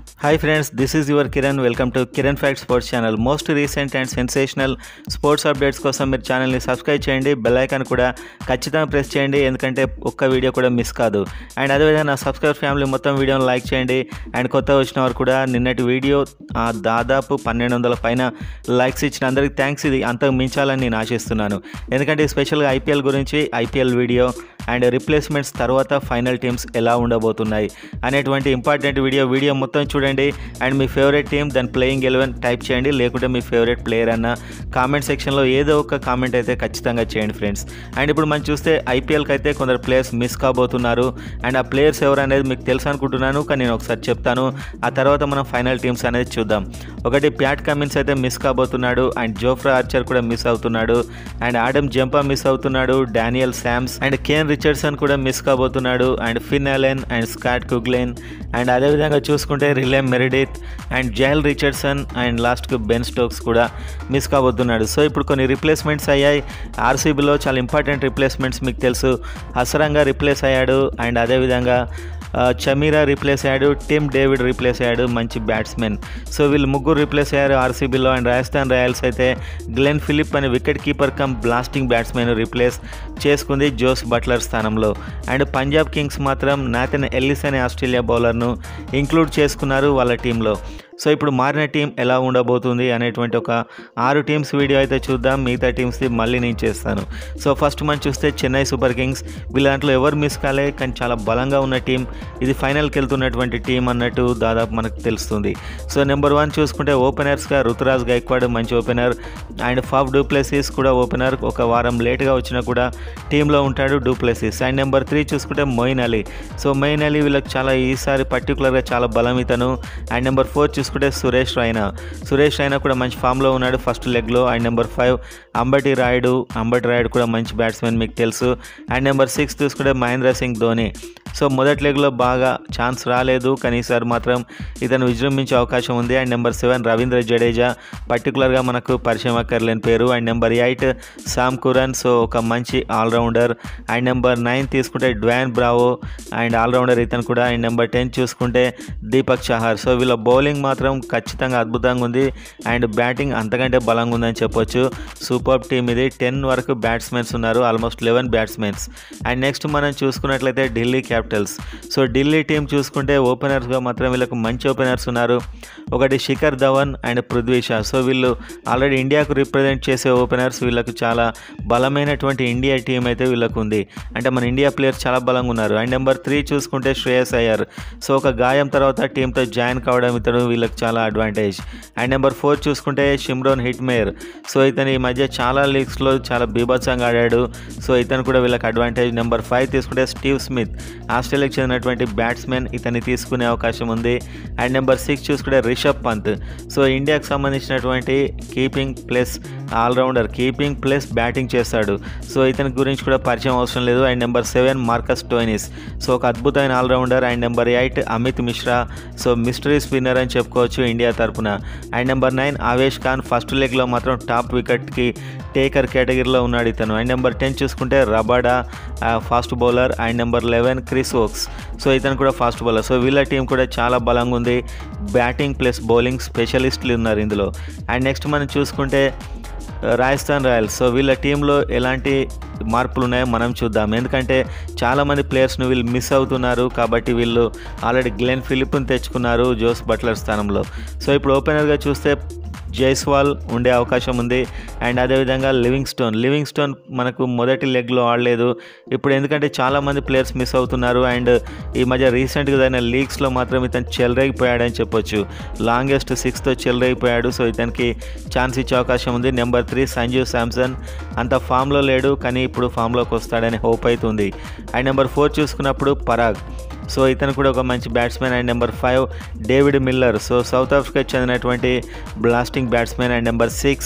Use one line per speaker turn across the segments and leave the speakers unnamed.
hi friends this is your Kiran welcome to Kiran fact sports channel most recent and sensational sports updates కోసం మీరు ఛానల్ని subscribe చేయండి bell icon కూడా ఖచ్చితంగా press చేయండి ఎందుకంటే ఒక్క వీడియో కూడా మిస్ కాదు అండ్ అదేవిధంగా నా సబ్స్క్రైబర్ ఫ్యామిలీ మొత్తం వీడియోని లైక్ చేయండి అండ్ కొత్త వచ్చిన వారు కూడా నిన్నటి వీడియో ఆ, దాదాపు పన్నెండు వందల పైన లైక్స్ ఇచ్చిన అందరికి థ్యాంక్స్ ఇది అంతకు మించాలని నేను ఆశిస్తున్నాను ఎందుకంటే స్పెషల్గా ఐపీఎల్ గురించి ఐపీఎల్ వీడియో అండ్ రిప్లేస్మెంట్స్ తర్వాత ఫైనల్ టీమ్స్ ఎలా ఉండబోతున్నాయి అనేటువంటి ఇంపార్టెంట్ వీడియో వీడియో మొత్తం చూడండి అండ్ మీ ఫేవరెట్ టీం దాని ప్లేయింగ్ ఎలెవెన్ టైప్ చేయండి లేకుంటే మీ ఫేవరెట్ ప్లేయర్ అన్న కామెంట్ సెక్షన్లో ఏదో ఒక కామెంట్ అయితే ఖచ్చితంగా చేయండి ఫ్రెండ్స్ అండ్ ఇప్పుడు మనం చూస్తే ఐపీఎల్కి అయితే కొందరు ప్లేయర్స్ మిస్ కాబోతున్నారు అండ్ ఆ ప్లేయర్స్ ఎవరు అనేది మీకు తెలుసు అనుకుంటున్నాను కానీ నేను ఒకసారి చెప్తాను ఆ తర్వాత మనం ఫైనల్ టీమ్స్ అనేది చూద్దాం ఒకటి ప్యాట్ కమిన్స్ అయితే మిస్ కాబోతున్నాడు అండ్ జోఫ్రా ఆర్చర్ కూడా మిస్ అవుతున్నాడు అండ్ ఆడమ్ జంపా మిస్ అవుతున్నాడు Daniel Sams and Kane Richardson కూడా మిస్ కాబోతున్నాడు and Finn Allen and Scott Kuggeleijn and అదేవిధంగా చూసుకుంటే Riley Meredith and Jhye Richardson and లాస్ట్కు బెన్ స్టోక్స్ కూడా మిస్ కాబోతున్నాడు సో ఇప్పుడు కొన్ని రిప్లేస్మెంట్స్ అయ్యాయి ఆర్సీబీలో చాలా ఇంపార్టెంట్ రిప్లేస్మెంట్స్ మీకు తెలుసు హసరంగా రిప్లేస్ అయ్యాడు అండ్ అదేవిధంగా ఆ, చమీరా రీప్లేస్ అయ్యాడు టిమ్ డేవిడ్ రీప్లేస్ అయ్యాడు మంచి బ్యాట్స్మెన్ సో వీళ్ళు ముగ్గురు రీప్లేస్ అయ్యారు ఆర్సీబీలో అండ్ రాజస్థాన్ రాయల్స్ అయితే గ్లెన్ ఫిలిప్ అనే wicket keeper cum blasting batsmen replace చేసుకుంది జోస్ బట్లర్ స్థానంలో అండ్ పంజాబ్ కింగ్స్ మాత్రం నాథన్ ఎల్లిస్ అనే ఆస్ట్రేలియా బౌలర్ను ఇంక్లూడ్ చేసుకున్నారు వాళ్ళ టీంలో సో ఇప్పుడు మారిన టీం ఎలా ఉండబోతుంది అనేటువంటి ఒక ఆరు టీమ్స్ వీడియో అయితే చూద్దాం మిగతా టీమ్స్ది మళ్ళీ నేను చేస్తాను సో ఫస్ట్ మనం చూస్తే చెన్నై సూపర్ కింగ్స్ వీళ్ళ దాంట్లో ఎవరు మిస్ కాలే కానీ చాలా బలంగా ఉన్న టీం ఇది ఫైనల్కి వెళ్తున్నటువంటి టీం అన్నట్టు దాదాపు మనకు తెలుస్తుంది సో నెంబర్ వన్ చూసుకుంటే ఓపెనర్స్గా రుతురాజ్ గైక్వాడ్ మంచి ఓపెనర్ అండ్ ఫాఫ్ డూప్లెసిస్ కూడా ఓపెనర్ ఒక వారం లేట్గా వచ్చినా కూడా టీంలో ఉంటాడు డూప్లెసిస్ అండ్ నెంబర్ త్రీ చూసుకుంటే మొయిన్ అలీ సో మొయిన్ అలీ వీళ్ళకి చాలా ఈసారి పర్టికులర్గా చాలా బలం ఇతను అండ్ నెంబర్ ఫోర్ చూసుకుంటే సురేష్ రైనా సురేష్ రైనా కూడా మంచి ఫామ్లో ఉన్నాడు ఫస్ట్ లెగ్లో and number five Ambati Rayudu Ambati Rayudu కూడా మంచి బ్యాట్స్మెన్ మీకు తెలుసు అండ్ నెంబర్ సిక్స్ చూసుకుంటే మహేంద్ర సింగ్ ధోని సో మొదటి లెగ్లో బాగా ఛాన్స్ రాలేదు కానీ ఈసారి మాత్రం ఇతను విజృంభించే అవకాశం ఉంది and number seven Ravindra Jadeja పర్టికులర్గా మనకు పరిచయం అక్కర్లేని పేరు and number eight Sam Curran so ఒక మంచి ఆల్రౌండర్ అండ్ నెంబర్ నైన్ తీసుకుంటే డ్వాన్ బ్రావో అండ్ ఆల్రౌండర్ ఇతను కూడా అండ్ నెంబర్ టెన్ చూసుకుంటే దీపక్ చహార్ సో వీళ్ళ బౌలింగ్ మాత్రం ఖచ్చితంగా అద్భుతంగా ఉంది అండ్ బ్యాటింగ్ అంతకంటే బలంగా ఉందని చెప్పొచ్చు సూపర్ టీమ్ ఇది టెన్ వరకు బ్యాట్స్మెన్స్ ఉన్నారు almost eleven batsmens and next మనం చూసుకున్నట్లయితే Delhi Capitals so Delhi team చూసుకుంటే ఓపెనర్స్గా మాత్రం వీళ్ళకు మంచి ఓపెనర్స్ ఉన్నారు ఒకటి శిఖర్ ధవన్ అండ్ పృథ్వీ షా సో వీళ్ళు ఆల్రెడీ ఇండియాకు రిప్రజెంట్ చేసే ఓపెనర్స్ వీళ్ళకు చాలా బలమైనటువంటి ఇండియా టీం అయితే వీళ్ళకు ఉంది అంటే మన ఇండియా ప్లేయర్స్ చాలా బలంగా ఉన్నారు అండ్ నెంబర్ త్రీ చూసుకుంటే శ్రేయస్ అయ్యర్ సో ఒక గాయం తర్వాత టీంతో జాయిన్ కావడం ఇతడు వీళ్ళకి చాలా అడ్వాంటేజ్ అండ్ నెంబర్ ఫోర్ చూసుకుంటే షిమ్రోన్ హిట్ మేయర్ సో ఇతను ఈ మధ్య చాలా లీగ్స్లో చాలా బీభత్సంగా ఆడాడు సో ఇతను కూడా వీళ్ళకి అడ్వాంటేజ్ నెంబర్ ఫైవ్ తీసుకుంటే స్టీవ్ స్మిత్ ఆస్ట్రేలియాకి చెందినటువంటి బ్యాట్స్మెన్ ఇతన్ని తీసుకునే అవకాశం ఉంది అండ్ నెంబర్ సిక్స్ చూసుకుంటే రిషబ్ పంత్ సో ఇండియాకి సంబంధించినటువంటి keeping plus all rounder keeping plus batting చేస్తాడు సో ఇతని గురించి కూడా పరిచయం అవసరం లేదు and number seven Marcus Stoinis so ఒక అద్భుతమైన allrounder and number eight Amit Mishra so mystery spinner అని చెప్పుకోవచ్చు ఇండియా తరపున and number nine Avesh Khan first లెగ్లో మాత్రం టాప్ వికెట్కి టేకర్ కేటగిరీలో ఉన్నాడు ఇతను అండ్ నెంబర్ టెన్ చూసుకుంటే Rabada fast bowler and number eleven Chris Woakes so ఇతను కూడా ఫాస్ట్ బౌలర్ సో వీళ్ళ టీం కూడా చాలా బలంగా ఉంది బ్యాటింగ్ ప్లస్ బౌలింగ్ స్పెషలిస్టులు ఉన్నారు ఇందులో అండ్ నెక్స్ట్ మనం చూసుకుంటే రాజస్థాన్ రాయల్స్ సో వీళ్ళ టీంలో ఎలాంటి మార్పులు ఉన్నాయో మనం చూద్దాం ఎందుకంటే చాలామంది ప్లేయర్స్ను వీళ్ళు మిస్ అవుతున్నారు కాబట్టి వీళ్ళు ఆల్రెడీ గ్లెన్ ఫిలిప్ని తెచ్చుకున్నారు జోస్ బట్లర్ స్థానంలో సో ఇప్పుడు ఓపెనర్గా చూస్తే జైస్వాల్ ఉండే అవకాశం ఉంది అండ్ అదేవిధంగా లివింగ్ స్టోన్ లివింగ్ స్టోన్ మనకు మొదటి లెగ్లో ఆడలేదు ఇప్పుడు ఎందుకంటే చాలామంది ప్లేయర్స్ మిస్ అవుతున్నారు అండ్ ఈ మధ్య రీసెంట్గా జరిగిన లీగ్స్లో మాత్రం ఇతను చెలరేగిపోయాడని చెప్పొచ్చు లాంగెస్ట్ సిక్స్తో చెలరేగిపోయాడు సో ఇతనికి ఛాన్స్ ఇచ్చే అవకాశం ఉంది నెంబర్ త్రీ సంజు శాంసన్ అంత ఫామ్లో లేడు కానీ ఇప్పుడు ఫామ్లోకి వస్తాడని హోప్ అవుతుంది అండ్ నెంబర్ ఫోర్ చూసుకున్నప్పుడు పరాగ్ సో ఇతను కూడా ఒక మంచి batsmen and number five David Miller so South ఆఫ్రికాకి చెందినటువంటి blasting batsmen and number six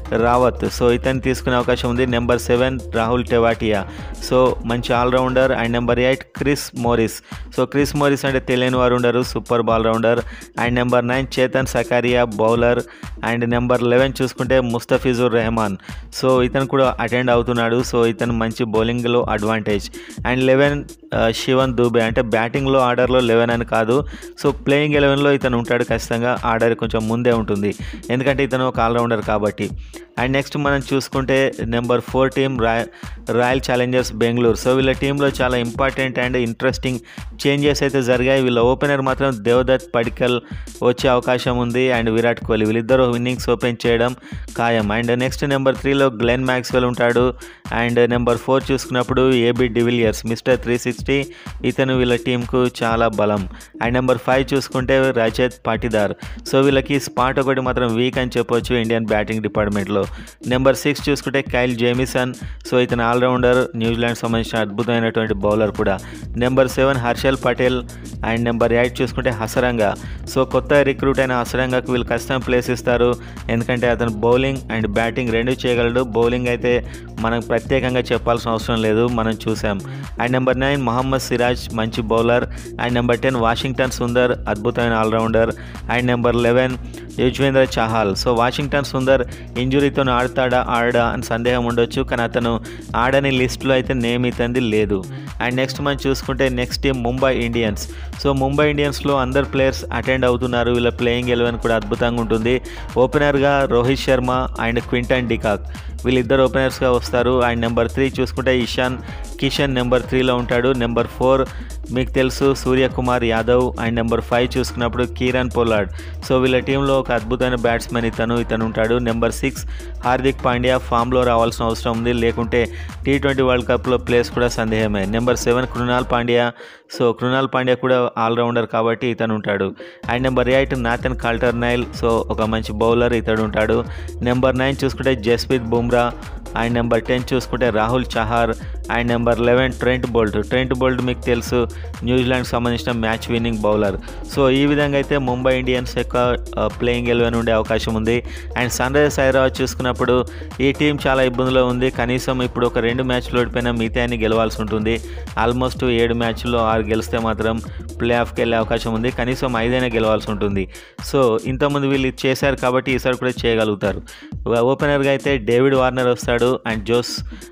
Rawat so ఇతను తీసుకునే అవకాశం ఉంది number seven Rahul Tewatia so మంచి all rounder and number eight Chris Morris so Chris Morris అంటే తెలియని వారు ఉండరు super ball rounder and number nine Chetan Sakariya bowler and number eleven చూసుకుంటే ముస్తఫిజుర్ రెహమాన్ సో ఇతను కూడా అటెండ్ అవుతున్నాడు సో ఇతను మంచి బౌలింగ్లో advantage and eleven Shivam Dube అంటే బ్యాటింగ్లో ఆర్డర్లో లెవెన్ అని కాదు సో ప్లేయింగ్ ఎలెవెన్లో ఇతను ఉంటాడు ఖచ్చితంగా ఆర్డర్ కొంచెం ముందే ఉంటుంది ఎందుకంటే ఇతను ఒక ఆల్రౌండర్ కాబట్టి అండ్ నెక్స్ట్ మనం చూసుకుంటే number four team roy Royal Challengers Bengaluru so వీళ్ళ టీంలో చాలా ఇంపార్టెంట్ అండ్ ఇంట్రెస్టింగ్ చేంజెస్ అయితే జరిగాయి వీళ్ళ ఓపెనర్ మాత్రం దేవదత్ పడికల్ వచ్చే అవకాశం ఉంది అండ్ విరాట్ కోహ్లీ వీళ్ళిద్దరూ ఇన్నింగ్స్ ఓపెన్ చేయడం ఖాయం అండ్ నెక్స్ట్ నెంబర్ త్రీలో గ్లెన్ మ్యాక్స్వెల్ ఉంటాడు అండ్ నెంబర్ ఫోర్ చూసుకున్నప్పుడు AB de Villiers mister three sixty ఇతను వీళ్ళ టీంకు చాలా బలం అండ్ నెంబర్ ఫైవ్ చూసుకుంటే రజత్ పాటిదార్ సో వీళ్ళకి స్పాట్ ఒకటి మాత్రం వీక్ అని చెప్పొచ్చు ఇండియన్ బ్యాటింగ్ డిపార్ట్మెంట్లో నెంబర్ సిక్స్ చూసుకుంటే కైల్ జేమిసన్ సో ఇతను ఆల్రౌండర్ న్యూజిలాండ్ సంబంధించిన అద్భుతమైనటువంటి బౌలర్ కూడా number seven Harshal Patel and number eight చూసుకుంటే హసరంగా సో కొత్త రిక్రూట్ అయిన హసరంగాకు వీళ్ళు ఖచ్చితంగా ప్లేస్ ఇస్తారు ఎందుకంటే అతను బౌలింగ్ అండ్ బ్యాటింగ్ రెండు చేయగలడు బౌలింగ్ అయితే మనం ప్రత్యేకంగా చెప్పాల్సిన అవసరం లేదు మనం చూసాం and number nine Mohammed Siraj మంచి bowler and number ten Washington Sundar అద్భుతమైన allrounder and number eleven Yuzvendra Chahal so Washington Sundar ఇంజురీతో ఆడతాడా ఆడా అని సందేహం ఉండొచ్చు కానీ అతను ఆడని లిస్టులో అయితే నేమ్ ఇతంది లేదు అండ్ నెక్స్ట్ మనం చూసుకుంటే next team Mumbai Indians so Mumbai ఇండియన్స్లో అందరు ప్లేయర్స్ అటెండ్ అవుతున్నారు వీళ్ళ ప్లేయింగ్ ఎలెవెన్ కూడా అద్భుతంగా ఉంటుంది ఓపెనర్గా Rohit Sharma and Quinton de Kock వీళ్ళిద్దరు ఓపెనర్స్గా వస్తారు అండ్ నెంబర్ త్రీ చూసుకుంటే ఇషాన్ కిషన్ నెంబర్ త్రీలో ఉంటాడు నెంబర్ ఫోర్ మీకు తెలుసు Suryakumar Yadav and number five చూసుకున్నప్పుడు కీరన్ పొలాడ్ సో వీళ్ళ టీంలో ఒక అద్భుతమైన బ్యాట్స్మెన్ ఇతను ఇతను ఉంటాడు నెంబర్ సిక్స్ హార్దిక్ పాండ్యా ఫామ్లో రావాల్సిన అవసరం ఉంది లేకుంటే టీ ట్వంటీ వరల్డ్ కప్లో ప్లేస్ కూడా సందేహమే number seven Krunal Pandya so Krunal Pandya కూడా ఆల్రౌండర్ కాబట్టి ఇతను ఉంటాడు and number eight Nathan Coulter Nile so ఒక మంచి బౌలర్ ఇతడు ఉంటాడు నెంబర్ నైన్ చూసుకుంటే Jasprit Bumrah and number ten చూసుకుంటే Rahul Chahar and number eleven Trent Boult Trent Boult మీకు తెలుసు న్యూజిలాండ్ సంబంధించిన మ్యాచ్ విన్నింగ్ బౌలర్ సో ఈ విధంగా అయితే ముంబై ఇండియన్స్ యొక్క ప్లేయింగ్ ఎలెవెన్ ఉండే అవకాశం ఉంది అండ్ సన్ రైజర్స్ హైదరాబాద్ చూసుకున్నప్పుడు ఈ టీం చాలా ఇబ్బందిలో ఉంది కనీసం ఇప్పుడు ఒక రెండు మ్యాచ్లు ఓడిపోయినా మిగతాన్ని గెలవాల్సి ఉంటుంది ఆల్మోస్ట్ ఏడు మ్యాచ్ల్లో ఆరు గెలిస్తే మాత్రం ప్లే ఆఫ్కి వెళ్ళే అవకాశం ఉంది కనీసం ఐదైనా గెలవాల్సి ఉంటుంది సో ఇంతకుముందు వీళ్ళు ఇది చేశారు కాబట్టి ఈసారి కూడా చేయగలుగుతారు ఓపెనర్గా అయితే డేవిడ్ వార్నర్ వస్తాడు and Jos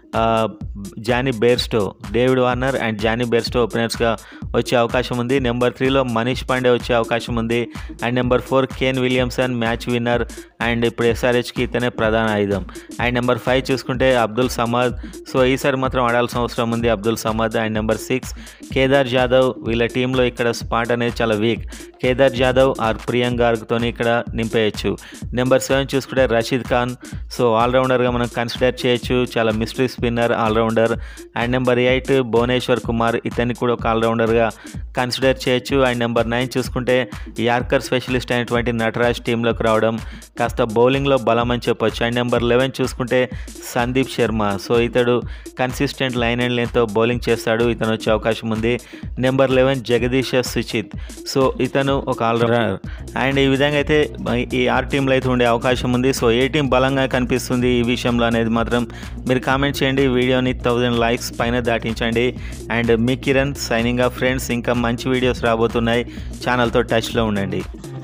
Jonny Bairstow David Warner and Jonny Bairstow ఓపెనర్స్గా వచ్చే అవకాశం ఉంది నెంబర్ త్రీలో మనీష్ పాండే వచ్చే అవకాశం ఉంది and number four Kane Williamson match winner and ఇప్పుడు ఎస్ఆర్హెచ్కి ఇతనే ప్రధాన ఆయుధం అండ్ నెంబర్ ఫైవ్ చూసుకుంటే అబ్దుల్ సమద్ సో ఈసారి మాత్రం ఆడాల్సిన అవసరం ఉంది Abdul Samad and number six Kedar Jadhav వీళ్ళ టీంలో ఇక్కడ స్పాట్ అనేది చాలా వీక్ కేదార్ జాదవ్ ఆర్ ప్రియాంక్ గార్గ్తో ఇక్కడ నింపేయచ్చు నెంబర్ సెవెన్ చూసుకుంటే రషీద్ ఖాన్ సో ఆల్రౌండర్గా మనం కన్సిడర్ చేయొచ్చు చాలా mystery spinner all rounder and number eight Bhuvneshwar Kumar ఇతన్ని కూడా ఒక ఆల్రౌండర్గా కన్సిడర్ చేయొచ్చు అండ్ నెంబర్ నైన్ చూసుకుంటే యార్కర్ స్పెషలిస్ట్ అయినటువంటి నటరాజ్ టీంలోకి రావడం కాస్త బౌలింగ్లో బలం అని చెప్పొచ్చు అండ్ నెంబర్ లెవెన్ చూసుకుంటే సందీప్ శర్మ సో ఇతడు కన్సిస్టెంట్ లైన్ అండ్ లెన్తో బౌలింగ్ చేస్తాడు ఇతను వచ్చే అవకాశం ఉంది number eleven Jagadeesha Suchith so ఇతను ఒక ఆల్రౌండర్ అండ్ ఈ విధంగా అయితే ఈ ఆరు టీంలో అయితే ఉండే అవకాశం ఉంది సో ఏ టీం బలంగా కనిపిస్తుంది ఈ విషయంలో అనేది మాత్రం మీరు కామెంట్ చేయండి వీడియోని థౌజండ్ లైక్స్ పైన దాటించండి అండ్ మీ కిరణ్ సైనింగ్ ఆఫ్ ఫ్రెండ్స్ ఇంకా మంచి వీడియోస్ రాబోతున్నాయి ఛానల్తో టచ్లో ఉండండి